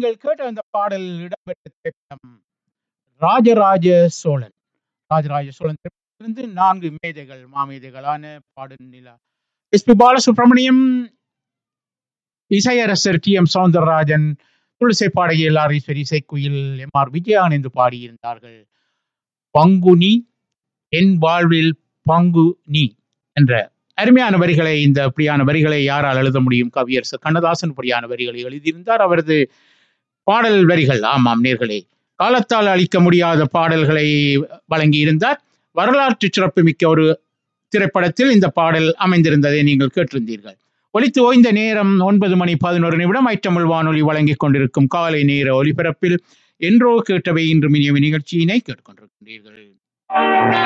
நீங்கள் கேட்ட அந்த பாடல் இடம்பெற்ற திரைப்படம் ராஜராஜ சோழன் ராஜராஜ சோழன் திரைப்படத்திலிருந்து நான்கு மேதைகள் மாமேதைகளான பாடல் நிலா எஸ் பி பாலசுப்ரமணியம் இசையரசர் டி எம் சவுந்தரராஜன் துளசை பாடகி எல் ஈஸ்வரி இசைக்குயில் எம் ஆர் விஜயானந்து பாடியிருந்தார்கள் பங்குனி என் வாழ்வில் பங்கு நீ என்ற அருமையான வரிகளை இந்த இப்படியான வரிகளை யாரால் எழுத முடியும் கவியரசர் கண்ணதாசன் இப்படியான வரிகளை எழுதியிருந்தார் அவரது பாடல் வரிகள் ஆமாம் நேர்களே காலத்தால் அழிக்க முடியாத பாடல்களை வழங்கி இருந்தார் வரலாற்று சிறப்புமிக்க ஒரு திரைப்படத்தில் இந்த பாடல் அமைந்திருந்ததை நீங்கள் கேட்டிருந்தீர்கள் ஒலித்து ஓய்ந்த நேரம் ஒன்பது மணி பதினோரு நிமிடம் ஐட்டமிழ் வானொலி வழங்கிக் கொண்டிருக்கும் காலை நேர ஒலிபரப்பில் என்றோ கேட்டவை இன்று மினிய நிகழ்ச்சியினை கேட்டுக்கொண்டிருக்கின்றீர்கள்